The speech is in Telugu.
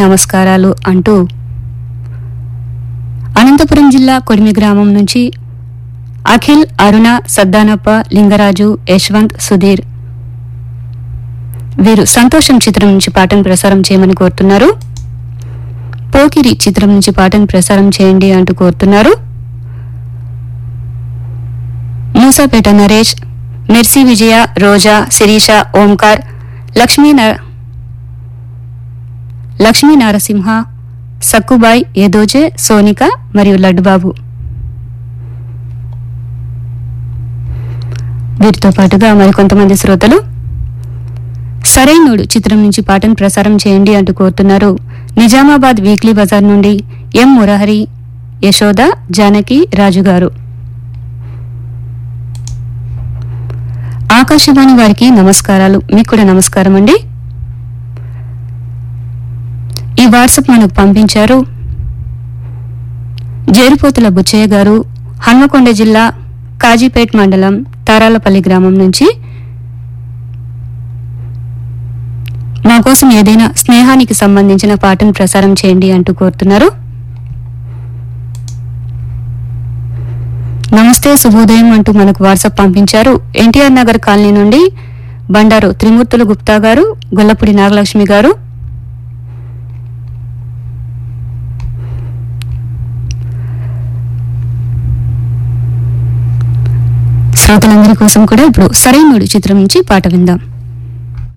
నమస్కారాలు అంటూ అనంతపురం జిల్లా కొడిమి గ్రామం నుంచి అఖిల్ అరుణ సద్దానప్ప లింగరాజు యశ్వంత్ సుధీర్ వీరు సంతోషం చిత్రం నుంచి పాటను ప్రసారం చేయమని కోరుతున్నారు పోకిరి చిత్రం నుంచి పాటను ప్రసారం చేయండి అంటూ కోరుతున్నారు మూసాపేట నరేష్ మెర్సీ విజయ రోజా శిరీష ఓంకార్ లక్ష్మీ న- లక్ష్మీ నరసింహ సక్కుబాయ్ యదోజే సోనిక మరియు లడ్డుబాబు వీరితో పాటుగా మరికొంతమంది శ్రోతలు సరైనోడు చిత్రం నుంచి పాటను ప్రసారం చేయండి అంటూ కోరుతున్నారు నిజామాబాద్ వీక్లీ బజార్ నుండి ఎం మురహరి యశోద జానకి రాజు గారు ఆకాశవాణి వారికి నమస్కారాలు మీకు కూడా నమస్కారం అండి ఈ వాట్సాప్ మనకు పంపించారు జేరుపోతుల బుచ్చయ్య గారు హన్మకొండ జిల్లా కాజీపేట్ మండలం తారాలపల్లి గ్రామం నుంచి మా కోసం ఏదైనా స్నేహానికి సంబంధించిన పాటను ప్రసారం చేయండి అంటూ కోరుతున్నారు నమస్తే శుభోదయం అంటూ మనకు వాట్సాప్ పంపించారు ఎన్టీఆర్ నగర్ కాలనీ నుండి బండారు త్రిమూర్తులు గుప్తా గారు గొల్లపూడి నాగలక్ష్మి గారు శ్రోతలందరి కోసం కూడా ఇప్పుడు సరైనడు చిత్రం నుంచి పాట విందాం